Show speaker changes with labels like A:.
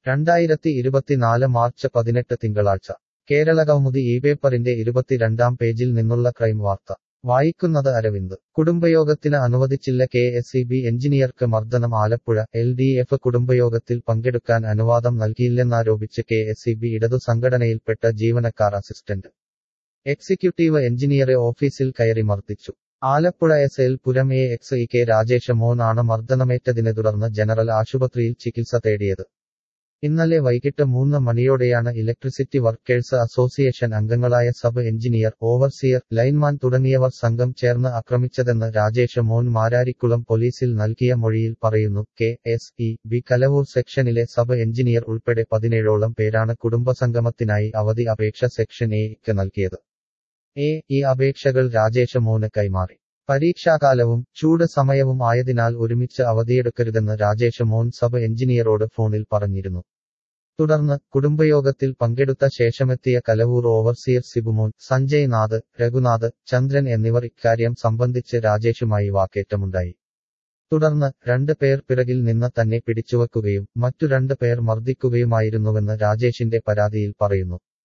A: രണ്ടായിരത്തി ഇരുപത്തിനാല് മാർച്ച് പതിനെട്ട് തിങ്കളാഴ്ച കേരള കൗമുദി ഈ പേപ്പറിന്റെ ഇരുപത്തിരണ്ടാം പേജിൽ നിന്നുള്ള ക്രൈം വാർത്ത വായിക്കുന്നത് അരവിന്ദ് കുടുംബയോഗത്തിന് അനുവദിച്ചില്ല കെ എസ് ഇ ബി എഞ്ചിനീയർക്ക് മർദ്ദനം ആലപ്പുഴ എൽ ഡി എഫ് കുടുംബയോഗത്തിൽ പങ്കെടുക്കാൻ അനുവാദം നൽകിയില്ലെന്നാരോപിച്ച് കെ എസ് ഇ ബി ഇടതു സംഘടനയിൽപ്പെട്ട ജീവനക്കാർ അസിസ്റ്റന്റ് എക്സിക്യൂട്ടീവ് എഞ്ചിനീയറെ ഓഫീസിൽ കയറി മർദ്ദിച്ചു Alappuzha S L Puram A X E K രാജേഷ മോനാണ് മർദ്ദനമേറ്റതിനെ തുടർന്ന് ജനറൽ ആശുപത്രിയിൽ ചികിത്സ തേടിയത് ഇന്നലെ വൈകിട്ട് മൂന്ന് മണിയോടെയാണ് ഇലക്ട്രിസിറ്റി വർക്കേഴ്സ് അസോസിയേഷൻ അംഗങ്ങളായ സബ് എഞ്ചിനീയർ ഓവർസിയർ ലൈൻമാൻ തുടങ്ങിയവർ സംഘം ചേർന്ന് ആക്രമിച്ചതെന്ന് രാജേഷ് മോൻ മാരാരിക്കുളം പോലീസിൽ നൽകിയ മൊഴിയിൽ പറയുന്നു K S E B Kalavoor സെക്ഷനിലെ സബ് എഞ്ചിനീയർ ഉൾപ്പെടെ പതിനേഴോളം പേരാണ് കുടുംബസംഗമത്തിനായി അവധി അപേക്ഷ സെക്ഷൻ എക്ക് നൽകിയത് എ ഈ അപേക്ഷകൾ രാജേഷ് മോന് കൈമാറി പരീക്ഷാകാലവും ചൂട് സമയവും ആയതിനാൽ ഒരുമിച്ച് അവധിയെടുക്കരുതെന്ന് രാജേഷ് മോൻ സബ് എഞ്ചിനീയറോട് ഫോണിൽ പറഞ്ഞിരുന്നു തുടർന്ന് കുടുംബയോഗത്തിൽ പങ്കെടുത്ത ശേഷമെത്തിയ കലവൂർ ഓവർസിയർ സിബുമോൻ സഞ്ജയ് നാഥ് രഘുനാഥ് ചന്ദ്രൻ എന്നിവർ ഇക്കാര്യം സംബന്ധിച്ച് രാജേഷുമായി വാക്കേറ്റമുണ്ടായി തുടർന്ന് രണ്ട് പേർ പിറകിൽ നിന്ന് തന്നെ പിടിച്ചുവെക്കുകയും മറ്റു രണ്ട് പേർ മർദ്ദിക്കുകയുമായിരുന്നുവെന്ന് രാജേഷിന്റെ പരാതിയിൽ പറയുന്നു